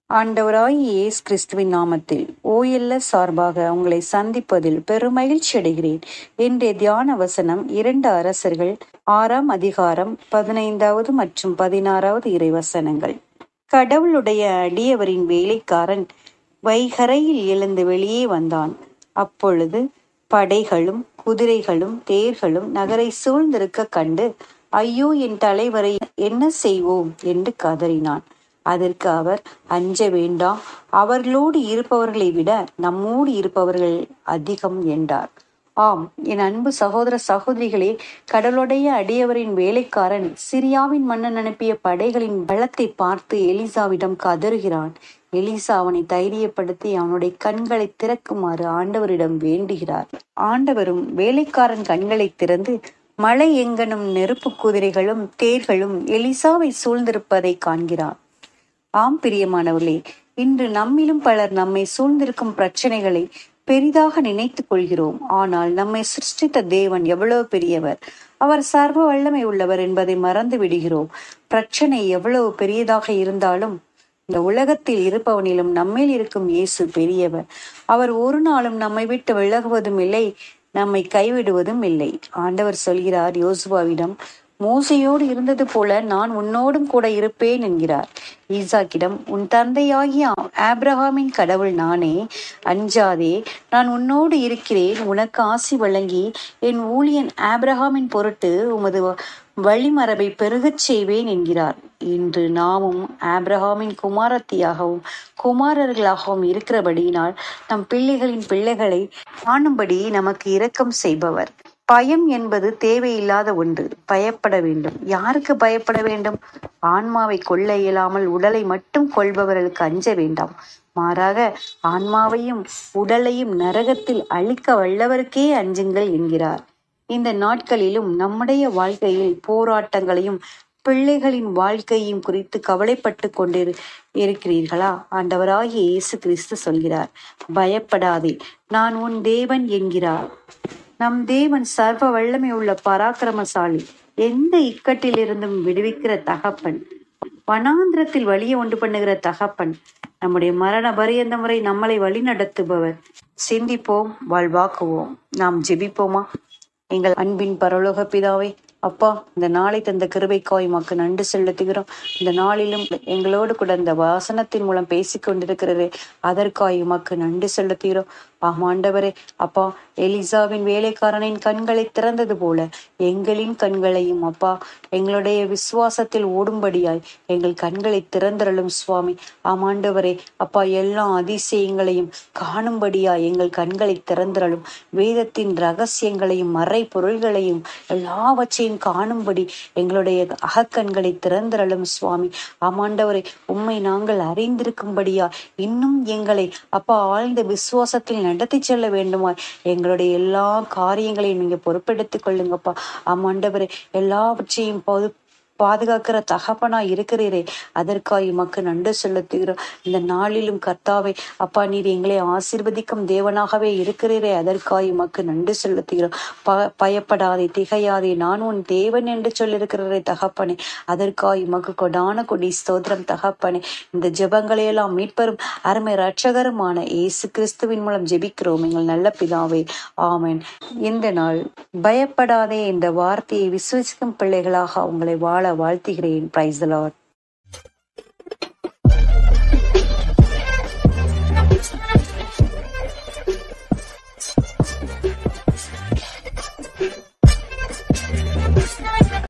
ஆண்டவராகிய இயேசு கிறிஸ்துவின் நாமத்தில் ஓஎல்எஸ் சார்பாக உங்களை சந்திப்பதில் பெருமகிழ்ச்சி அடைகிறேன் இன்றைய தியான வசனம் இரண்டு அரசர்கள் ஆறாம் அதிகாரம் பதினைந்தாவது மற்றும் பதினாறாவது இறைவசனங்கள் கடவுளுடைய அடியவரின் வேலைக்காரன் வைகரையில் எழுந்து வெளியே வந்தான் அப்பொழுது படைகளும் குதிரைகளும் தேர்களும் நகரை சூழ்ந்திருக்க கண்டு ஐயோ என் தலைவரை என்ன செய்வோம் என்று கதறினான் அதற்கு அவர் அஞ்ச வேண்டாம் அவர்களோடு இருப்பவர்களை விட நம்மோடு இருப்பவர்கள் அதிகம் என்றார் ஆம் என் அன்பு சகோதர சகோதரிகளே கடலுடைய அடியவரின் வேலைக்காரன் சிரியாவின் மன்னன் அனுப்பிய படைகளின் பலத்தை பார்த்து எலிசாவிடம் கதறுகிறான் எலிசா அவனை தைரியப்படுத்தி அவனுடைய கண்களை திறக்குமாறு ஆண்டவரிடம் வேண்டுகிறார் ஆண்டவரும் வேலைக்காரன் கண்களை திறந்து மலை எங்கனும் நெருப்பு குதிரைகளும் தேர்களும் எலிசாவை சூழ்ந்திருப்பதை காண்கிறார் ஆம் பிரியமானவர்களே இன்று நம்மிலும் பலர் நம்மை சூழ்ந்திருக்கும் பிரச்சனைகளை பெரிதாக நினைத்துக் கொள்கிறோம் ஆனால் நம்மை சிருஷ்டித்த தேவன் எவ்வளவு பெரியவர் அவர் சர்வ வல்லமை உள்ளவர் என்பதை மறந்து விடுகிறோம் பிரச்சனை எவ்வளவு பெரியதாக இருந்தாலும் இந்த உலகத்தில் இருப்பவனிலும் நம்மில் இருக்கும் இயேசு பெரியவர் அவர் ஒரு நாளும் நம்மை விட்டு விலகுவதும் இல்லை நம்மை கைவிடுவதும் இல்லை ஆண்டவர் சொல்கிறார் யோசுவாவிடம் மோசையோடு இருந்தது போல நான் உன்னோடும் கூட இருப்பேன் என்கிறார் ஈசாக்கிடம் உன் தந்தையாகிய ஆப்ரஹாமின் கடவுள் நானே அஞ்சாதே நான் உன்னோடு இருக்கிறேன் உனக்கு ஆசி வழங்கி என் ஊழியன் ஆப்ரஹாமின் பொருட்டு உமது வழிமரபை பெருகச் செய்வேன் என்கிறார் இன்று நாமும் ஆப்ரஹாமின் குமாரத்தியாகவும் குமாரர்களாகவும் இருக்கிறபடியினால் நம் பிள்ளைகளின் பிள்ளைகளை காணும்படி நமக்கு இரக்கம் செய்பவர் பயம் என்பது தேவையில்லாத ஒன்று பயப்பட வேண்டும் யாருக்கு பயப்பட வேண்டும் ஆன்மாவை கொள்ள இயலாமல் உடலை மட்டும் கொள்பவர்களுக்கு அஞ்ச வேண்டாம் மாறாக ஆன்மாவையும் உடலையும் நரகத்தில் அழிக்க வல்லவருக்கே அஞ்சுங்கள் என்கிறார் இந்த நாட்களிலும் நம்முடைய வாழ்க்கையில் போராட்டங்களையும் பிள்ளைகளின் வாழ்க்கையும் குறித்து கவலைப்பட்டு கொண்டிரு இருக்கிறீர்களா ஆண்டவராகிய இயேசு கிறிஸ்து சொல்கிறார் பயப்படாதே நான் உன் தேவன் என்கிறார் நம் தேவன் சர்வ வல்லமை உள்ள பராக்கிரமசாலி எந்த இக்கட்டிலிருந்தும் விடுவிக்கிற தகப்பன் வனாந்திரத்தில் வழியை உண்டு பண்ணுகிற தகப்பன் நம்முடைய மரண பரியந்த முறை நம்மளை வழி நடத்துபவர் சிந்திப்போம் வாழ்வாக்குவோம் நாம் ஜெபிப்போமா எங்கள் அன்பின் பரலோக பிதாவை அப்பா இந்த நாளை தந்த கிருபைக்காய் மக்கு நன்றி செலுத்துகிறோம் இந்த நாளிலும் எங்களோடு கூட இந்த வாசனத்தின் மூலம் பேசிக் கொண்டிருக்கிறதே அதற்காய் உமக்கு நன்றி செலுத்துகிறோம் ஆமாண்டவரே அப்பா எலிசாவின் வேலைக்காரனின் கண்களை திறந்தது போல எங்களின் கண்களையும் அப்பா எங்களுடைய விசுவாசத்தில் ஓடும்படியாய் எங்கள் கண்களை திறந்தரலும் சுவாமி ஆமாண்டவரே அப்பா எல்லா அதிசயங்களையும் காணும்படியாய் எங்கள் கண்களை திறந்தரலும் வேதத்தின் ரகசியங்களையும் மறை பொருள்களையும் எல்லாவற்றையும் காணும்படி எங்களுடைய அகக்கண்களை திறந்தரலும் சுவாமி ஆமாண்டவரே உண்மை நாங்கள் அறிந்திருக்கும்படியா இன்னும் எங்களை அப்பா ஆழ்ந்த விசுவாசத்தில் நடத்தி செல்ல வேண்டுமா எங்களுடைய எல்லா காரியங்களையும் நீங்க பொறுப்பெடுத்துக் கொள்ளுங்கப்பா ஆமாண்டவரே எல்லாவற்றையும் பொது பாதுகாக்கிற தகப்பனா இருக்கிறீரே அதற்காக உமக்கு நன்றி செலுத்துகிறோம் இந்த நாளிலும் கர்த்தாவே அப்பா நீர் எங்களை ஆசிர்வதிக்கும் தேவனாகவே இருக்கிறீரே அதற்காக உமக்கு நன்றி செலுத்துகிறோம் ப பயப்படாதே திகையாதே நான் உன் தேவன் என்று சொல்லியிருக்கிறீரே தகப்பனே அதற்காக உமக்கு கொடான கொடி ஸ்தோத்திரம் தகப்பனே இந்த ஜெபங்களை எல்லாம் மீட்பரும் அருமை ரட்சகருமான இயேசு கிறிஸ்துவின் மூலம் ஜெபிக்கிறோம் எங்கள் நல்ல பிதாவே ஆமேன் இந்த நாள் பயப்படாதே என்ற வார்த்தையை விசுவசிக்கும் பிள்ளைகளாக உங்களை வாழ வாழ்த்துகிறேன் பிரைஸ் லார்ட்